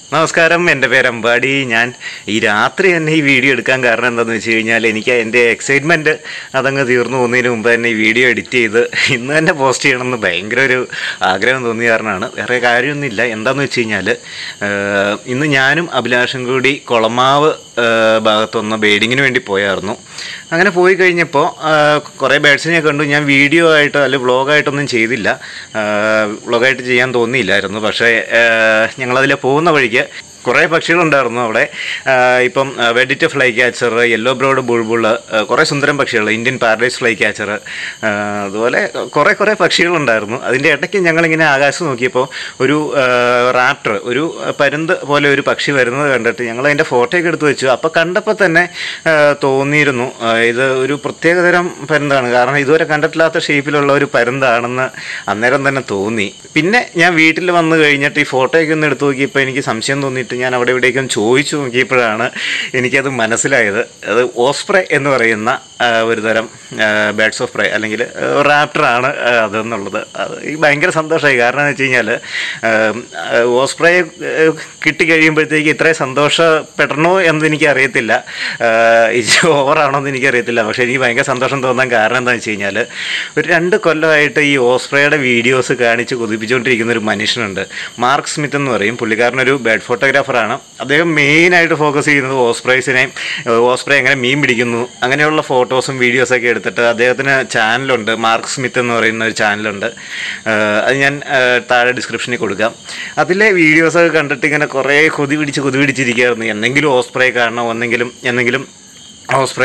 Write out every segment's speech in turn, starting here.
നമസ്കാരം എൻ്റെ പേര് അമ്പാടി ഞാൻ ഈ രാത്രി തന്നെ ഈ വീഡിയോ എടുക്കാൻ കാരണം എന്താണെന്ന് വെച്ച് കഴിഞ്ഞാൽ എനിക്ക് എൻ്റെ എക്സൈറ്റ്മെൻറ്റ് അതങ്ങ് തീർന്നു പോകുന്നതിന് മുമ്പ് തന്നെ ഈ വീഡിയോ എഡിറ്റ് ചെയ്ത് ഇന്ന് തന്നെ പോസ്റ്റ് ചെയ്യണമെന്ന് ഭയങ്കര ഒരു ആഗ്രഹം തോന്നിയ കാരണമാണ് വേറെ കാര്യമൊന്നുമില്ല എന്താണെന്ന് വെച്ച് കഴിഞ്ഞാൽ ഏഹ്, ഇന്ന് ഞാനും അഭിലാഷും കൂടി കുളമാവ് ഏഹ്, ഭാഗത്തൊന്ന് ബേഡിങ്ങിന് വേണ്ടി പോയായിരുന്നു അങ്ങനെ പോയി കഴിഞ്ഞപ്പോൾ കുറേ ബേഡ്സിനെ കണ്ടു ഞാൻ വീഡിയോ ആയിട്ട് അല്ലെങ്കിൽ വ്ളോഗായിട്ടൊന്നും ചെയ്തില്ല വ്ളോഗായിട്ട് ചെയ്യാൻ തോന്നിയില്ലായിരുന്നു പക്ഷേ ഞങ്ങളതിലെ പോകുന്ന വഴിക്ക് കുറേ പക്ഷികളുണ്ടായിരുന്നു അവിടെ ആ, ഇപ്പം വെഡിറ്റ് flycatcher yellow browed bulbul കുറേ സുന്ദരം പക്ഷികൾ ഇന്ത്യൻ പാരഡൈസ് ഫ്ലൈ ക്യാച്ചർ അതുപോലെ കുറേ കുറേ പക്ഷികളുണ്ടായിരുന്നു അതിൻ്റെ ഇടയ്ക്ക് ഞങ്ങളിങ്ങനെ ആകാശം നോക്കിയപ്പോൾ ഒരു റാപ്റ്റർ ഒരു പരുന്ത് പോലെ ഒരു പക്ഷി വരുന്നത് കണ്ടിട്ട് ഞങ്ങൾ അതിൻ്റെ ഫോട്ടോയൊക്കെ എടുത്ത് വെച്ചു അപ്പോൾ കണ്ടപ്പോൾ തന്നെ ആ, തോന്നിയിരുന്നു ആ, ഇത് ഒരു പ്രത്യേകതരം പരുന്താണ് കാരണം ഇതുവരെ കണ്ടിട്ടില്ലാത്ത ഷേപ്പിലുള്ള ഒരു പരുന്താണെന്ന് അന്നേരം തന്നെ തോന്നി പിന്നെ ഞാൻ വീട്ടിൽ വന്നു കഴിഞ്ഞിട്ട് ഈ ഫോട്ടോയൊക്കെ ഒന്ന് എടുത്തു നോക്കിയപ്പോൾ എനിക്ക് സംശയം തോന്നിയിട്ട് ഞാൻ അവിടെ ഇവിടേക്കും ചോദിച്ചു നോക്കിയപ്പോഴാണ് എനിക്കത് മനസ്സിലായത് അത് ഓസ്പ്രേ എന്ന് പറയുന്ന ആ, ഒരു തരം ബേഡ്സ് ഓഫ് പ്രേ അല്ലെങ്കിൽ റാപ്റ്ററാണ് അതെന്നുള്ളത് അത് ഈ ഭയങ്കര സന്തോഷമായി കാരണം എന്ന് വെച്ച് കഴിഞ്ഞാൽ ഓസ്പ്രേ കിട്ടിക്കഴിയുമ്പോഴത്തേക്ക് ഇത്രയും സന്തോഷപ്പെടണോ എന്ന് എനിക്ക് അറിയത്തില്ല ഇത് ഓവറാണോ എന്ന് എനിക്കറിയത്തില്ല പക്ഷേ എനിക്ക് ഭയങ്കര സന്തോഷം തോന്നാൻ കാരണം എന്താണെന്ന് വെച്ച് കഴിഞ്ഞാൽ ഒരു രണ്ട് കൊല്ലമായിട്ട് ഈ ഓസ്പ്രേയുടെ വീഡിയോസ് കാണിച്ച് കൊതിപ്പിച്ചുകൊണ്ടിരിക്കുന്ന ഒരു മനുഷ്യനുണ്ട് മാർക്ക് സ്മിത്ത് എന്ന് പറയും പുള്ളിക്കാരനൊരു ബേഡ് ഫോട്ടോഗ്രാഫറാണ് അദ്ദേഹം മെയിനായിട്ട് ഫോക്കസ് ചെയ്യുന്നത് ഓസ്പ്രൈസിനെയും ഓസ്പ്രേ എങ്ങനെ മീൻ പിടിക്കുന്നു അങ്ങനെയുള്ള ഫോട്ടോസും വീഡിയോസൊക്കെ എടുത്തിട്ട് അദ്ദേഹത്തിന് ചാനലുണ്ട് മാർക്ക് സ്മിത്ത് എന്ന് പറയുന്ന ഒരു ചാനലുണ്ട് ആഹ് അത് ഞാൻ ആഹ് താഴെ ഡിസ്ക്രിപ്ഷനിൽ കൊടുക്കാം അതിലെ വീഡിയോസൊക്കെ കണ്ടിട്ട് ഇങ്ങനെ കുറേ കൊതി പിടിച്ച് കൊതി പിടിച്ചിരിക്കുകയായിരുന്നു എന്തെങ്കിലും ഓസ്പ്രേ കാണണം ഒന്നെങ്കിലും എന്തെങ്കിലും ഓസ്പ്രേ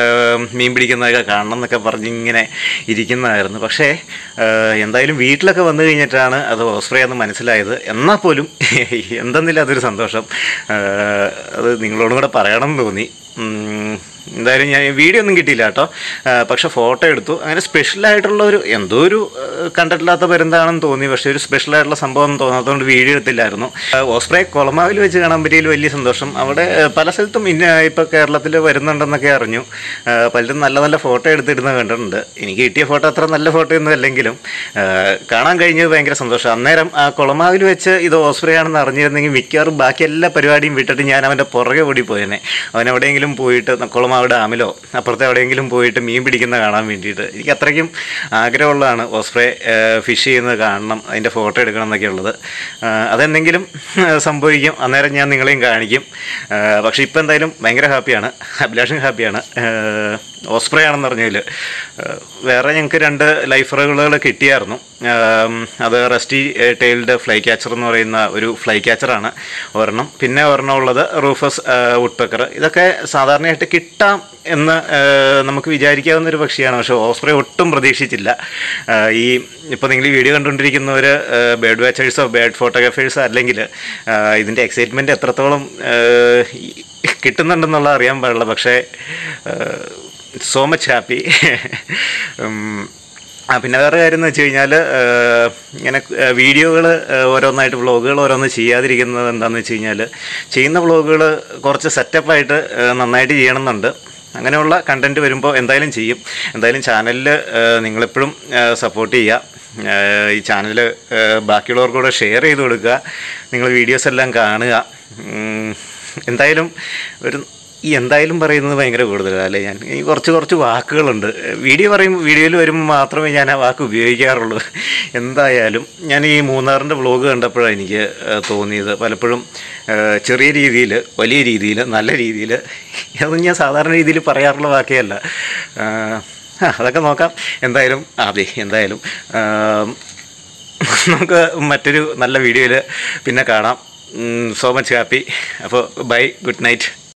മീൻ പിടിക്കുന്നതൊക്കെ കാണണം എന്നൊക്കെ പറഞ്ഞ് ഇങ്ങനെ ഇരിക്കുന്നതായിരുന്നു പക്ഷേ ഏഹ്, എന്തായാലും വീട്ടിലൊക്കെ വന്നു കഴിഞ്ഞിട്ടാണ് അത് ഓസ്പ്രേ എന്ന് മനസ്സിലായത് എന്നാൽ പോലും എന്തെന്നില്ല അതൊരു സന്തോഷം ഏഹ്, അത് നിങ്ങളോടും കൂടെ പറയണം എന്ന് തോന്നി ഉം, എന്തായാലും ഞാൻ വീഡിയോ ഒന്നും കിട്ടിയില്ല കേട്ടോ ഏഹ്, പക്ഷെ ഫോട്ടോ എടുത്തു അങ്ങനെ സ്പെഷ്യലായിട്ടുള്ള ഒരു എന്തോ ഒരു ഏഹ്, കണ്ടിട്ടില്ലാത്ത പരുന്താണെന്ന് തോന്നി പക്ഷേ ഒരു സ്പെഷ്യലായിട്ടുള്ള സംഭവം ഒന്നും തോന്നാത്തതുകൊണ്ട് വീഡിയോ എടുത്തില്ലായിരുന്നു ഏഹ്, ഓസ്പ്രേ കുളമാവിൽ വെച്ച് കാണാൻ പറ്റിയതിൽ വലിയ സന്തോഷം അവിടെ ഏഹ്, പല സ്ഥലത്തും ഇന്ന ഇപ്പോൾ കേരളത്തിൽ വരുന്നുണ്ടെന്നൊക്കെ അറിഞ്ഞു ഏഹ്, പലരും നല്ല നല്ല ഫോട്ടോ എടുത്തിടുന്നത് കണ്ടിട്ടുണ്ട് എനിക്ക് കിട്ടിയ ഫോട്ടോ അത്ര നല്ല ഫോട്ടോ ഒന്നും അല്ലെങ്കിലും ഏഹ്, കാണാൻ കഴിഞ്ഞത് ഭയങ്കര സന്തോഷം അന്നേരം ആ കുളമാവിൽ വെച്ച് ഇത് ഓസ്പ്രേ ആണെന്ന് അറിഞ്ഞിരുന്നെങ്കിൽ മിക്കവാറും ബാക്കി എല്ലാ പരിപാടിയും വിട്ടിട്ട് ഞാൻ അവൻ്റെ പുറകെ ഓടി പോയേനെ അവൻ എവിടെയെങ്കിലും പോയിട്ട് കുളമാവ് ഡാമിലോ അപ്പുറത്തെ എവിടെയെങ്കിലും പോയിട്ട് മീൻ പിടിക്കുന്ന കാണാൻ വേണ്ടിയിട്ട് എനിക്ക് അത്രയ്ക്കും ആഗ്രഹമുള്ളതാണ് ഓസ്പ്രേ ഫിഷ് ചെയ്യുന്നത് കാണണം അതിൻ്റെ ഫോട്ടോ എടുക്കണം എന്നൊക്കെ ഉള്ളത് ഏഹ്, അതെന്തെങ്കിലും സംഭവിക്കും അന്നേരം ഞാൻ നിങ്ങളെയും കാണിക്കും ഏഹ്, പക്ഷേ ഇപ്പോൾ എന്തായാലും ഭയങ്കര ഹാപ്പിയാണ് അഭിലാഷും ഹാപ്പിയാണ് ഏഹ്, ഓസ്പ്രേ ആണെന്ന് പറഞ്ഞതിൽ വേറെ ഞങ്ങൾക്ക് രണ്ട് ലൈഫ് റഗുകൾ കിട്ടിയായിരുന്നു ഏഹ്, അത് റെസ്റ്റി ടെയിൽഡ് ഫ്ലൈ ക്യാച്ചർ എന്ന് പറയുന്ന ഒരു ഫ്ലൈ ക്യാച്ചറാണ് ഒരെണ്ണം പിന്നെ ഒരെണ്ണം ഉള്ളത് റൂഫസ് വുഡ്പെക്കർ ഇതൊക്കെ സാധാരണയായിട്ട് കിട്ടാം എന്ന് ഏഹ്, നമുക്ക് വിചാരിക്കാവുന്ന ഒരു പക്ഷിയാണ് പക്ഷേ ഓസ്പ്രേ ഒട്ടും പ്രതീക്ഷിച്ചില്ല ഏഹ്, ഈ ഇപ്പോൾ നിങ്ങൾ ഈ വീഡിയോ കണ്ടുകൊണ്ടിരിക്കുന്നവർ ബേഡ് വാച്ചേഴ്സോ ബേഡ് ഫോട്ടോഗ്രാഫേഴ്സോ അല്ലെങ്കിൽ ഏഹ്, ഇതിൻ്റെ എക്സൈറ്റ്മെൻറ്റ് എത്രത്തോളം ഏഹ്, ഈ- കിട്ടുന്നുണ്ടെന്നുള്ള അറിയാൻ പാടില്ല പക്ഷേ സോ മച്ച് ഹാപ്പി ആ പിന്നെ വേറെ കാര്യം എന്ന് വെച്ച് കഴിഞ്ഞാൽ ഇങ്ങനെ വീഡിയോകൾ ഓരോന്നായിട്ട് വ്ളോഗുകൾ ഓരോന്ന് ചെയ്യാതിരിക്കുന്നത് എന്താണെന്ന് വെച്ച് കഴിഞ്ഞാൽ ചെയ്യുന്ന വ്ളോഗുകൾ കുറച്ച് സെറ്റപ്പായിട്ട് നന്നായിട്ട് ചെയ്യണമെന്നുണ്ട് അങ്ങനെയുള്ള കണ്ടൻറ്റ് വരുമ്പോൾ എന്തായാലും ചെയ്യും എന്തായാലും ചാനലിൽ നിങ്ങളെപ്പോഴും സപ്പോർട്ട് ചെയ്യുക ഏഹ് ഈ ചാനൽ ബാക്കിയുള്ളവർക്കൂടെ ഷെയർ ചെയ്ത് കൊടുക്കുക നിങ്ങൾ വീഡിയോസ് എല്ലാം കാണുക ഉം, എന്തായാലും ഒരു ഈ എന്തായാലും പറയുന്നത് ഭയങ്കര കൂടുതലാണ് അല്ലേ ഞാൻ ഈ കുറച്ച് കുറച്ച് വാക്കുകളുണ്ട് വീഡിയോ പറയും വീഡിയോയിൽ വരുമ്പോൾ മാത്രമേ ഞാൻ ആ വാക്ക് ഉപയോഗിക്കാറുള്ളൂ എന്തായാലും ഞാൻ ഈ മൂന്നാറിൻ്റെ വ്ളോഗ് കണ്ടപ്പോഴാണ് എനിക്ക് ഏഹ്, തോന്നിയത് പലപ്പോഴും ഏഹ്, ചെറിയ രീതിയിൽ വലിയ രീതിയിൽ നല്ല രീതിയിൽ അതൊന്നും ഞാൻ സാധാരണ രീതിയിൽ പറയാറുള്ള വാക്കേ അല്ല ഏഹ്, ആ, അതൊക്കെ നോക്കാം എന്തായാലും അതെ എന്തായാലും ഏഹ്, നമുക്ക് മറ്റൊരു നല്ല വീഡിയോയിൽ പിന്നെ കാണാം സോ മച്ച് ഹാപ്പി അപ്പോൾ ബൈ ഗുഡ് നൈറ്റ്